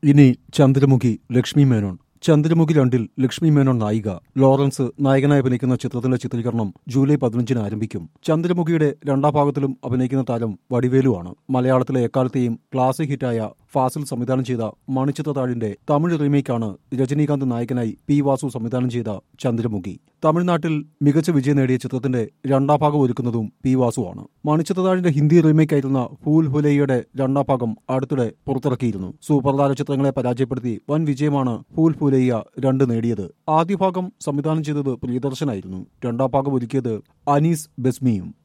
ഇനി ചന്ദ്രമുഖി ലക്ഷ്മി മേനോൻ ചന്ദ്രമുഖി രണ്ടിൽ ലക്ഷ്മി മേനോൻ നായിക ലോറൻസ് നായകനായി അഭിനയിക്കുന്ന ചിത്രത്തിന്റെ ചിത്രീകരണം ജൂലൈ പതിനഞ്ചിന് ആരംഭിക്കും ചന്ദ്രമുഖിയുടെ രണ്ടാം ഭാഗത്തിലും അഭിനയിക്കുന്ന താരം വടിവേലുവാണ് മലയാളത്തിലെ എക്കാലത്തെയും ക്ലാസിക് ഹിറ്റായ ഫാസിൽ സംവിധാനം ചെയ്ത മണിച്ചിത്രത്താഴിന്റെ തമിഴ് റീമേക്കാണ് രജനീകാന്ത് നായകനായി പി വാസു സംവിധാനം ചെയ്ത ചന്ദ്രമുഖി തമിഴ്നാട്ടിൽ മികച്ച വിജയം നേടിയ ചിത്രത്തിന്റെ രണ്ടാം ഭാഗം ഒരുക്കുന്നതും പി വാസുവാണ് മണിച്ചിത്രത്താഴിന്റെ ഹിന്ദി റീമേക്കായിരുന്ന ഫൂൽ ഹുലൈയുടെ രണ്ടാം ഭാഗം അടുത്തിടെ പുറത്തിറക്കിയിരുന്നു സൂപ്പർ താര ചിത്രങ്ങളെ പരാജയപ്പെടുത്തി വൻ വിജയമാണ് ഫൂൽ ഫുലയ്യ രണ്ട് നേടിയത് ആദ്യ ഭാഗം സംവിധാനം ചെയ്തത് പ്രിയദർശനായിരുന്നു രണ്ടാം ഭാഗം ഒരുക്കിയത് അനീസ് ബെസ്മിയും